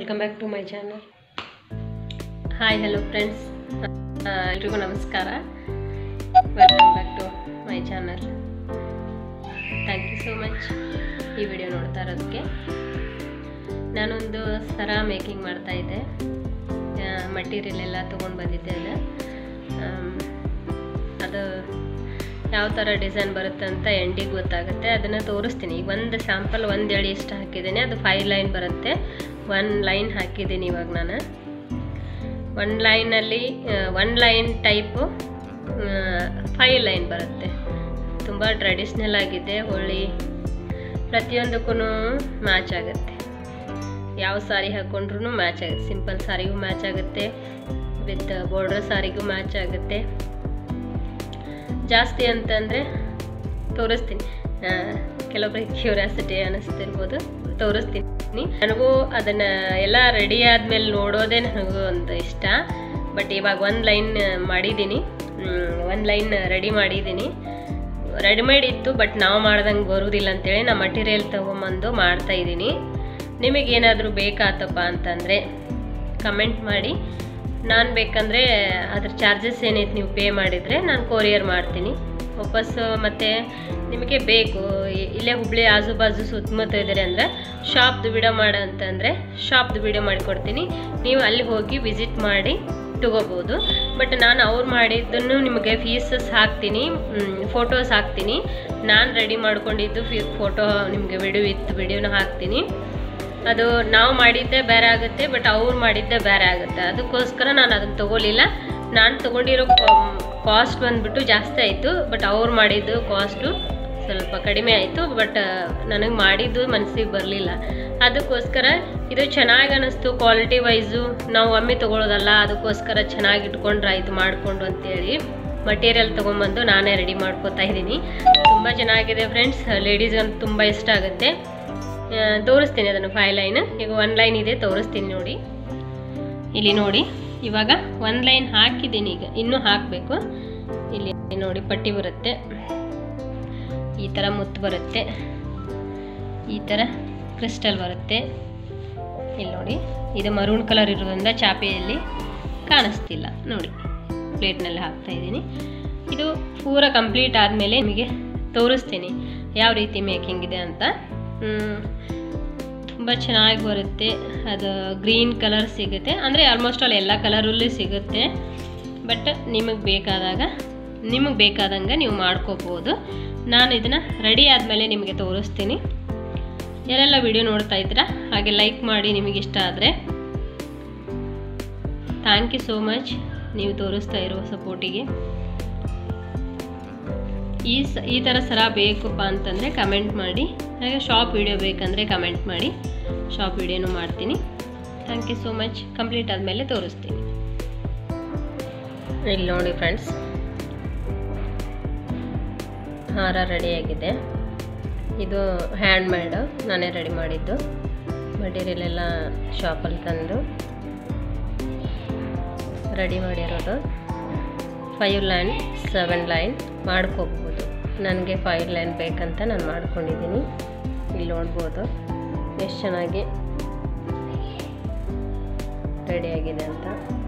welcome back to my channel hi hello friends ಎಲ್ರಿಗೂ ನಮಸ್ಕಾರ welcome back to my channel thank you so much ಈ video ನೋಡ್ತಾ ಇರೋದಕ್ಕೆ ನಾನೊಂದು ಸರ ಮೇಕಿಂಗ್ ಮಾಡ್ತಾ ಇದ್ದೆ ಮಟೀರಿಯಲ್ ಎಲ್ಲ ತೊಗೊಂಡು ಬಂದಿದ್ದೆ ಅದು ಆಮ್, ಅದು ಯಾವ ಥರ ಡಿಸೈನ್ ಬರುತ್ತೆ ಅಂತ ಎಂಡಿಗೆ ಗೊತ್ತಾಗುತ್ತೆ ಅದನ್ನು ತೋರಿಸ್ತೀನಿ ಈಗ ಒಂದು ಸ್ಯಾಂಪಲ್ ಒಂದು ಎಳೆ ಇಷ್ಟು ಹಾಕಿದ್ದೀನಿ ಅದು ಫೈವ್ ಲೈನ್ ಬರುತ್ತೆ ಒನ್ ಲೈನ್ ಹಾಕಿದ್ದೀನಿ ಇವಾಗ ನಾನು ಒನ್ ಲೈನಲ್ಲಿ one line type five line ಬರುತ್ತೆ ತುಂಬ ಟ್ರೆಡಿಷ್ನಲ್ ಆಗಿದೆ ಹೊಳ್ಳಿ ಪ್ರತಿಯೊಂದಕ್ಕೂ ಮ್ಯಾಚ್ ಆಗುತ್ತೆ ಯಾವ ಸಾರಿ ಹಾಕ್ಕೊಂಡ್ರೂ ಮ್ಯಾಚ್ ಆಗುತ್ತೆ ಸಿಂಪಲ್ ಸಾರಿಗೂ ಮ್ಯಾಚ್ ಆಗುತ್ತೆ ವಿತ್ ಬಾರ್ಡರ್ ಸಾರಿಗೂ ಮ್ಯಾಚ್ ಆಗುತ್ತೆ ಜಾಸ್ತಿ ಅಂತಂದರೆ ತೋರಿಸ್ತೀನಿ ಆ, ಕೆಲವೊಬ್ಬರಿಗೆ ಕ್ಯೂರಿಯಾಸಿಟಿ ಅನ್ನಿಸ್ತಿರ್ಬೋದು ತೋರಿಸ್ತೀನಿ ನನಗೂ ಅದನ್ನು ಎಲ್ಲ ರೆಡಿ ಆದಮೇಲೆ ನೋಡೋದೇ ನನಗೂ ಒಂದು ಇಷ್ಟ ಬಟ್ ಇವಾಗ ಒಂದು ಲೈನ್ ಮಾಡಿದ್ದೀನಿ ಒಂದು ಲೈನ್ ರೆಡಿ ಮಾಡಿದ್ದೀನಿ ರೆಡಿಮೇಡ್ ಇತ್ತು ಬಟ್ ನಾವು ಮಾಡ್ದಂಗೆ ಬರೋದಿಲ್ಲ ಅಂತೇಳಿ ನಾ ಮಟೀರಿಯಲ್ ತೊಗೊಂಬಂದು ಮಾಡ್ತಾ ಇದ್ದೀನಿ ನಿಮಗೇನಾದರೂ ಬೇಕಾತಪ್ಪ ಅಂತಂದರೆ ಕಮೆಂಟ್ ಮಾಡಿ ನಾನು ಬೇಕಂದರೆ ಅದ್ರ ಚಾರ್ಜಸ್ ಏನೈತೆ ನೀವು ಪೇ ಮಾಡಿದರೆ ನಾನು ಕೊರಿಯರ್ ಮಾಡ್ತೀನಿ ವಾಪಸ್ಸು ಮತ್ತು ನಿಮಗೆ ಬೇಕು ಇ- ಇಲ್ಲೇ ಹುಬ್ಳಿ ಆಜು ಬಾಜು ಸುತ್ತಮುತ್ತ ಇದ್ದೀರಿ ಅಂದರೆ ಶಾಪ್ದು ವಿಡಿಯೋ ಮಾಡು ಅಂತಂದರೆ ಶಾಪ್ದು ವಿಡಿಯೋ ಮಾಡಿಕೊಡ್ತೀನಿ ನೀವು ಅಲ್ಲಿ ಹೋಗಿ ವಿಸಿಟ್ ಮಾಡಿ ತಗೋಬೋದು ಬಟ್ ನಾನು ಅವ್ರು ಮಾಡಿದ್ದನ್ನು ನಿಮಗೆ ಫೀಸಸ್ ಹಾಕ್ತೀನಿ ಫೋಟೋಸ್ ಹಾಕ್ತೀನಿ ನಾನು ರೆಡಿ ಮಾಡ್ಕೊಂಡಿದ್ದು ಫಿ ಫೋಟೋ ನಿಮಗೆ ವಿಡಿಯೋ ವಿತ್ ವಿಡಿಯೋನ ಹಾಕ್ತೀನಿ ಅದು ನಾವು ಮಾಡಿದ್ದೇ ಬೇರೆ ಆಗುತ್ತೆ ಬಟ್ ಅವ್ರು ಮಾಡಿದ್ದೇ ಬೇರೆ ಆಗುತ್ತೆ ಅದಕ್ಕೋಸ್ಕರ ನಾನು ಅದನ್ನು ತೊಗೊಲಿಲ್ಲ ನಾನು ತೊಗೊಂಡಿರೋ ಕಾಸ್ಟ್ ಬಂದ್ಬಿಟ್ಟು ಜಾಸ್ತಿ ಆಯಿತು ಬಟ್ ಅವ್ರು ಮಾಡಿದ್ದು ಕಾಸ್ಟು ಸ್ವಲ್ಪ ಕಡಿಮೆ ಆಯಿತು ಬಟ್ ನನಗೆ ಮಾಡಿದ್ದು ಮನಸ್ಸಿಗೆ ಬರಲಿಲ್ಲ ಅದಕ್ಕೋಸ್ಕರ ಇದು ಚೆನ್ನಾಗಿ ಅನ್ನಿಸ್ತು ಕ್ವಾಲಿಟಿ ವೈಸು ನಾವು ಒಮ್ಮೆ ತೊಗೊಳೋದಲ್ಲ ಅದಕ್ಕೋಸ್ಕರ ಚೆನ್ನಾಗಿ ಇಟ್ಕೊಂಡ್ರೆ ಆಯಿತು ಮಾಡಿಕೊಂಡು ಅಂತೇಳಿ ಮಟೀರಿಯಲ್ ತೊಗೊಂಬಂದು ನಾನೇ ರೆಡಿ ಮಾಡ್ಕೋತಾ ಇದ್ದೀನಿ ತುಂಬ ಚೆನ್ನಾಗಿದೆ ಫ್ರೆಂಡ್ಸ್ ಲೇಡೀಸ್ಗಂತೂ ತುಂಬ ಇಷ್ಟ ಆಗುತ್ತೆ ಆ, ತೋರಿಸ್ತೀನಿ ಅದನ್ನು ಫೈವ್ ಲೈನ್ ಈಗ ಒನ್ ಲೈನ್ ಇದೆ ತೋರಿಸ್ತೀನಿ ನೋಡಿ ಇಲ್ಲಿ ನೋಡಿ ಇವಾಗ ಒಂದು ಲೈನ್ ಹಾಕಿದ್ದೀನಿ ಈಗ ಇನ್ನೂ ಹಾಕಬೇಕು ಇಲ್ಲಿ ನೋಡಿ ಪಟ್ಟಿ ಬರುತ್ತೆ ಈ ಥರ ಮುತ್ತು ಬರುತ್ತೆ ಈ ಥರ ಕ್ರಿಸ್ಟಲ್ ಬರುತ್ತೆ ಇಲ್ಲಿ ನೋಡಿ ಇದು ಮರೂನ್ ಕಲರ್ ಇರೋದ್ರಿಂದ ಚಾಪೆಯಲ್ಲಿ ಕಾಣಿಸ್ತಿಲ್ಲ ನೋಡಿ ಪ್ಲೇಟ್ನಲ್ಲಿ ಹಾಕ್ತಾ ಇದ್ದೀನಿ ಇದು ಪೂರ ಕಂಪ್ಲೀಟ್ ಆದಮೇಲೆ ನಿಮಗೆ ತೋರಿಸ್ತೀನಿ ಯಾವ ರೀತಿ ಮೇಕಿಂಗ್ ಇದೆ ಅಂತ ತುಂಬ ಚೆನ್ನಾಗಿ ಬರುತ್ತೆ ಅದು ಗ್ರೀನ್ ಕಲರ್ ಸಿಗುತ್ತೆ ಅಂದರೆ ಆಲ್ಮೋಸ್ಟ್ ಆಲ್ ಎಲ್ಲ ಕಲರಲ್ಲೂ ಸಿಗುತ್ತೆ ಬಟ್ ನಿಮಗೆ ಬೇಕಾದಾಗ ನಿಮಗೆ ಬೇಕಾದಂಗೆ ನೀವು ಮಾಡ್ಕೋಬೋದು ನಾನು ಇದನ್ನು ರೆಡಿ ಆದಮೇಲೆ ನಿಮಗೆ ತೋರಿಸ್ತೀನಿ ಯಾರೆಲ್ಲ ವಿಡಿಯೋ ನೋಡ್ತಾ ಇದ್ದೀರಾ ಹಾಗೆ ಲೈಕ್ ಮಾಡಿ ನಿಮಗೆ ಇಷ್ಟ ಆದರೆ ಥ್ಯಾಂಕ್ ಯು ಸೋ ಮಚ್ ನೀವು ತೋರಿಸ್ತಾ ಇರೋ ಸಪೋರ್ಟಿಗೆ ಈ ಸ ಈ ಥರ ಸರ ಬೇಕಪ್ಪ ಅಂತಂದರೆ ಕಮೆಂಟ್ ಮಾಡಿ ಹಾಗೆ ಶಾಪ್ ವಿಡಿಯೋ ಬೇಕಂದರೆ ಕಮೆಂಟ್ ಮಾಡಿ ಶಾಪ್ ವಿಡಿಯೋನು ಮಾಡ್ತೀನಿ thank you so much complete ಆದಮೇಲೆ ತೋರಿಸ್ತೀನಿ ಇಲ್ಲಿ ನೋಡಿ ಫ್ರೆಂಡ್ಸ್ ಹಾರ ರೆಡಿಯಾಗಿದೆ ಇದು ಹ್ಯಾಂಡ್ ಮೇಡ್ ನಾನೇ ರೆಡಿ ಮಾಡಿದ್ದು ಮಟೀರಿಯಲ್ ಎಲ್ಲ ಶಾಪಲ್ಲಿ ತಂದು ರೆಡಿ ಮಾಡಿರೋದು ಫೈವ್ ಲೈನ್ ಸೆವೆನ್ ಲೈನ್ ಮಾಡ್ಕೋಬೋದು ನನಗೆ ಫೈವ್ ಲೈನ್ ಬೇಕಂತ ನಾನು ಮಾಡ್ಕೊಂಡಿದ್ದೀನಿ ಇಲ್ಲಿ ನೋಡ್ಬೋದು ಎಷ್ಟು ಚೆನ್ನಾಗಿ ರೆಡಿಯಾಗಿದೆ ಅಂತ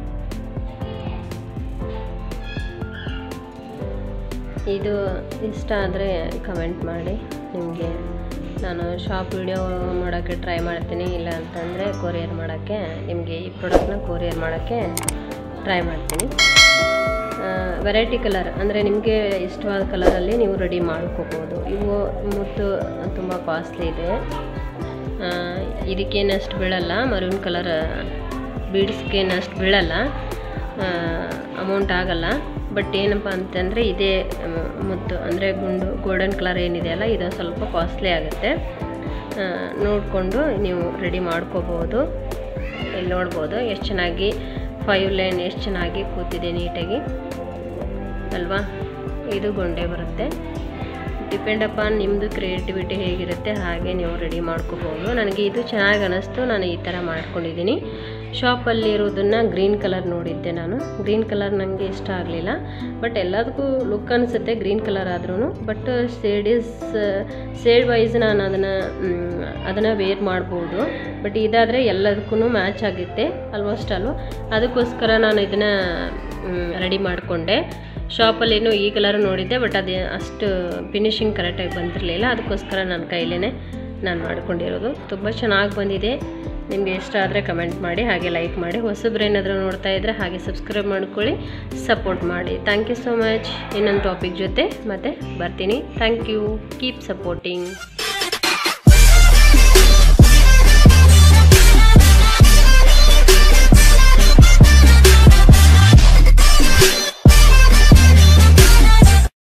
ಇದು ಇಷ್ಟ ಆದರೆ ಕಮೆಂಟ್ ಮಾಡಿ ನಿಮಗೆ ನಾನು ಶಾಪ್ ವಿಡಿಯೋ ಮಾಡೋಕ್ಕೆ ಟ್ರೈ ಮಾಡ್ತೀನಿ ಇಲ್ಲ ಅಂತಂದರೆ ಕೊರಿಯರ್ ಮಾಡೋಕ್ಕೆ ನಿಮಗೆ ಈ ಪ್ರಾಡಕ್ಟ್ನ ಕೊರಿಯರ್ ಮಾಡೋಕ್ಕೆ ಟ್ರೈ ಮಾಡ್ತೀನಿ ವೆರೈಟಿ ಕಲರ್ ಅಂದರೆ ನಿಮಗೆ ಇಷ್ಟವಾದ ಕಲರಲ್ಲಿ ನೀವು ರೆಡಿ ಮಾಡ್ಕೋಬೋದು ಇವು ಮುತ್ತು ತುಂಬ ಕಾಸ್ಟ್ಲಿ ಇದೆ ಆ, ಇದಕ್ಕೇನಷ್ಟು ಬೀಳಲ್ಲ ಮರೂನ್ ಕಲರ್ ಬೀಡ್ಸ್ಗೇನಷ್ಟು ಬೀಳಲ್ಲ ಅಮೌಂಟ್ ಆಗಲ್ಲ ಬಟ್ ಏನಪ್ಪ ಅಂತಂದರೆ ಇದೇ ಮ್, ಮುತ್ತು ಅಂದರೆ ಗುಂಡು ಗೋಲ್ಡನ್ ಕಲರ್ ಏನಿದೆಯಲ್ಲ ಇದು ಸ್ವಲ್ಪ ಕಾಸ್ಟ್ಲಿ ಆಗುತ್ತೆ ನೋಡಿಕೊಂಡು ನೀವು ರೆಡಿ ಮಾಡ್ಕೋಬೋದು ಇಲ್ಲಿ ನೋಡ್ಬೋದು ಎಷ್ಟು ಚೆನ್ನಾಗಿ ಫೈವ್ ಲೈನ್ ಎಷ್ಟು ಚೆನ್ನಾಗಿ ಕೂತಿದೆ ನೀಟಾಗಿ ಅಲ್ವಾ ಇದು ಗೊಂಡೆ ಬರುತ್ತೆ ಡಿಪೆಂಡ್ ಅಪಾನ್ ನಿಮ್ಮದು ಕ್ರಿಯೇಟಿವಿಟಿ ಹೇಗಿರುತ್ತೆ ಹಾಗೆ ನೀವು ರೆಡಿ ಮಾಡ್ಕೋಬೋದು ನನಗೆ ಇದು ಚೆನ್ನಾಗಿ ಅನ್ನಿಸ್ತು ನಾನು ಈ ಥರ ಮಾಡ್ಕೊಂಡಿದ್ದೀನಿ ಶಾಪಲ್ಲಿ ಇರೋದನ್ನು ಗ್ರೀನ್ ಕಲರ್ ನೋಡಿದ್ದೆ ನಾನು ಗ್ರೀನ್ ಕಲರ್ ನನಗೆ ಇಷ್ಟ ಆಗಲಿಲ್ಲ ಬಟ್ ಎಲ್ಲದಕ್ಕೂ ಲುಕ್ ಅನಿಸುತ್ತೆ ಗ್ರೀನ್ ಕಲರ್ ಆದ್ರೂ but shade is shade wise ನಾನು ಅದನ್ನು ಅದನ್ನು ವೇರ್ ಮಾಡ್ಬೋದು ಬಟ್ ಇದಾದರೆ ಎಲ್ಲದಕ್ಕೂ ಮ್ಯಾಚ್ ಆಗುತ್ತೆ ಆಲ್ಮೋಸ್ಟ್ ಅಲ್ವ ಅದಕ್ಕೋಸ್ಕರ ನಾನು ಇದನ್ನು ರೆಡಿ ಮಾಡಿಕೊಂಡೆ ಶಾಪಲ್ಲೇನೋ ಈ ಕಲರ್ ನೋಡಿದ್ದೆ ಬಟ್ ಅದು ಅಷ್ಟು ಫಿನಿಶಿಂಗ್ ಕರೆಕ್ಟಾಗಿ ಬಂದಿರಲಿಲ್ಲ ಅದಕ್ಕೋಸ್ಕರ ನನ್ನ ಕೈಲೇ ನಾನು ಮಾಡ್ಕೊಂಡಿರೋದು ತುಂಬ ಚೆನ್ನಾಗಿ ಬಂದಿದೆ ನಿಮಗೆ ಇಷ್ಟ ಆದರೆ ಕಮೆಂಟ್ ಮಾಡಿ ಹಾಗೆ ಲೈಕ್ ಮಾಡಿ ಹೊಸಬ್ರು ಏನಾದರೂ ನೋಡ್ತಾ ಇದ್ದರೆ ಹಾಗೆ ಸಬ್ಸ್ಕ್ರೈಬ್ ಮಾಡ್ಕೊಳ್ಳಿ ಸಪೋರ್ಟ್ ಮಾಡಿ ಥ್ಯಾಂಕ್ ಯು ಸೊ ಮಚ್ ಇನ್ನೊಂದು ಟಾಪಿಕ್ ಜೊತೆ ಮತ್ತೆ ಬರ್ತೀನಿ ಥ್ಯಾಂಕ್ ಯು ಕೀಪ್ ಸಪೋರ್ಟಿಂಗ್